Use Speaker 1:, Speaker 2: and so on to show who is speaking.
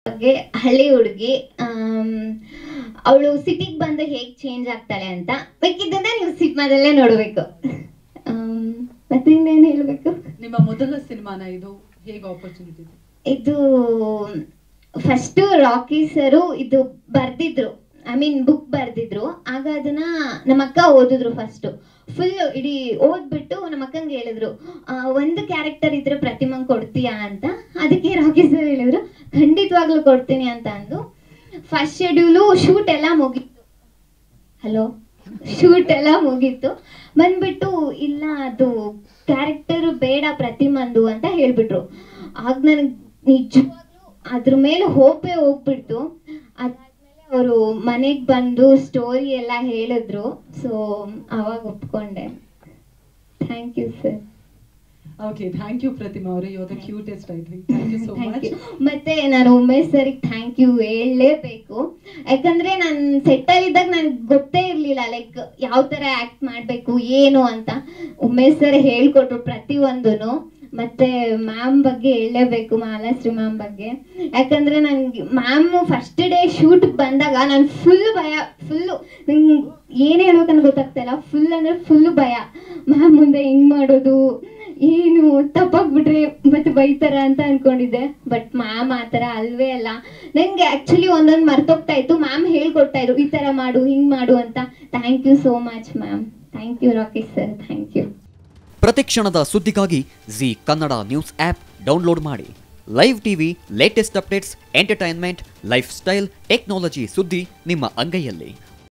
Speaker 1: ಬಗ್ಗೆ ಹಳ್ಳಿ ಹುಡುಗಿ ಅವಳು ಸಿಟಿಗೆ ಬಂದು ಹೇಗೆ ಚೇಂಜ್ ಆಗ್ತಾಳೆ ಅಂತ ಬೇಕಿದ್ದನ್ನ ನೀವು ಸಿನಿಮಾದಲ್ಲೇ ನೋಡಬೇಕು ಮತ್ತೆ ಇನ್ನೇನು ಹೇಳಬೇಕು
Speaker 2: ನಿಮ್ಮ ಮೊದಲ ಸಿನಿಮಾನ ಇದು ಹೇಗೆ ಆಪರ್ಚುನಿಟಿ
Speaker 1: ಇದು ಫಸ್ಟ್ ರಾಕಿ ಸರು ಇದು ಬರ್ದಿದ್ರು ಐ ಮೀನ್ ಬುಕ್ ಬರ್ದಿದ್ರು ಆಗ ಅದನ್ನ ನಮ್ಮ ಅಕ್ಕ ಓದಿದ್ರು ಫಸ್ಟ್ ಫುಲ್ ಇಡೀ ಓದ್ಬಿಟ್ಟು ನಮ್ಮ ಅಕ್ಕಂಗೆ ಹೇಳಿದ್ರು ಆ, ಒಂದು ಕ್ಯಾರೆಕ್ಟರ್ ಇದ್ರೆ ಪ್ರತಿಮಂಗ್ ಕೊಡ್ತೀಯಾ ಅಂತ ಅದಕ್ಕೆ ರಾಕಿ ಸರ್ ಹೇಳಿದ್ರು ಖಂಡಿತವಾಗ್ಲೂ ಕೊಡ್ತೀನಿ ಅಂತ ಅಂದು ಫಸ್ಟ್ ಶೆಡ್ಯೂಲು ಶೂಟ್ ಎಲ್ಲ ಮುಗೀತು ಹಲೋ ಶೂಟ್ ಎಲ್ಲ ಮುಗೀತು ಬಂದ್ಬಿಟ್ಟು ಇಲ್ಲ ಅದು ಕ್ಯಾರೆಕ್ಟರ್ ಬೇಡ ಪ್ರತಿಮಂದು ಅಂತ ಹೇಳ್ಬಿಟ್ರು ಆಗ ನನಗೆ ನಿಜವಾಗ್ಲೂ ಅದ್ರ ಮೇಲೆ ಹೋಪೇ ಹೋಗ್ಬಿಡ್ತು ಅದಾದ್ಮೇಲೆ ಅವರು ಮನೆಗೆ ಬಂದು ಸ್ಟೋರಿ ಎಲ್ಲ ಹೇಳಿದ್ರು ಸೊ ಅವಾಗ ಒಪ್ಕೊಂಡೆ thank you sir
Speaker 2: okay thank you Prathima ಅವರೇ you the cutest I think thank you so
Speaker 1: thank
Speaker 2: much
Speaker 1: you ಮತ್ತೆ ನಾನು ಉಮೇಶ್ ಸರ್ಗೆ ಥ್ಯಾಂಕ್ ಯು ಹೇಳಲೇಬೇಕು ಯಾಕಂದ್ರೆ ನಾನು ಸೆಟ್ಟಲ್ಲಿ ಇದ್ದಾಗ ನನಗೆ ಗೊತ್ತೇ ಇರಲಿಲ್ಲ ಲೈಕ್ ಯಾವ ಥರ ಆ್ಯಕ್ಟ್ ಮಾಡಬೇಕು ಏನು ಅಂತ ಉಮೇಶ್ ಸರ್ ಹೇಳ್ಕೊಟ್ರು ಪ್ರತಿಯೊಂದೂ ಮತ್ತೆ ಮ್ಯಾಮ್ ಬಗ್ಗೆ ಹೇಳಲೇಬೇಕು ಮಾಲಾಶ್ರೀ ಮ್ಯಾಮ್ ಬಗ್ಗೆ ಯಾಕಂದ್ರೆ ನನಗೆ ಮ್ಯಾಮ್ ಫಸ್ಟ್ ಡೇ ಶೂಟ್ ಬಂದಾಗ ನಾನು ಫುಲ್ ಭಯ ಫುಲ್ಲು ನಂಗೆ ಏನು ಹೇಳ್ಬೇಕಂತ ಗೊತ್ತಾಗ್ತಾ ಇಲ್ಲ ಫುಲ್ ಅಂದ್ರೆ ಫುಲ್ ಭಯ ಮ್ಯಾಮ್ ಮುಂದೆ ಹೆಂಗ್ ಮಾಡೋದು ಏನು ತಪ್ಪಾಗ್ಬಿಟ್ರೆ ಮತ್ತೆ ಬೈತಾರ ಅಂತ ಅನ್ಕೊಂಡಿದ್ದೆ ಬಟ್ ಮ್ಯಾಮ್ ಆ ಥರ ಅಲ್ವೇ ಅಲ್ಲ ನಂಗೆ ಆ್ಯಕ್ಚುಲಿ ಒಂದೊಂದು ಮರ್ತೋಗ್ತಾ ಇತ್ತು ಮ್ಯಾಮ್ ಹೇಳ್ಕೊಡ್ತಾ ಇದ್ರು ಈ ಥರ ಮಾಡು ಹಿಂಗ್ ಮಾಡು ಅಂತ thank you so much ma'am thank you Rakesh sir thank you
Speaker 3: ಪ್ರತಿಕ್ಷಣದ ಸುದ್ದಿಗಾಗಿ Zee Kannada news app download ಮಾಡಿ live TV latest updates entertainment lifestyle technology ಸುದ್ದಿ ನಿಮ್ಮ ಅಂಗೈಯಲ್ಲಿ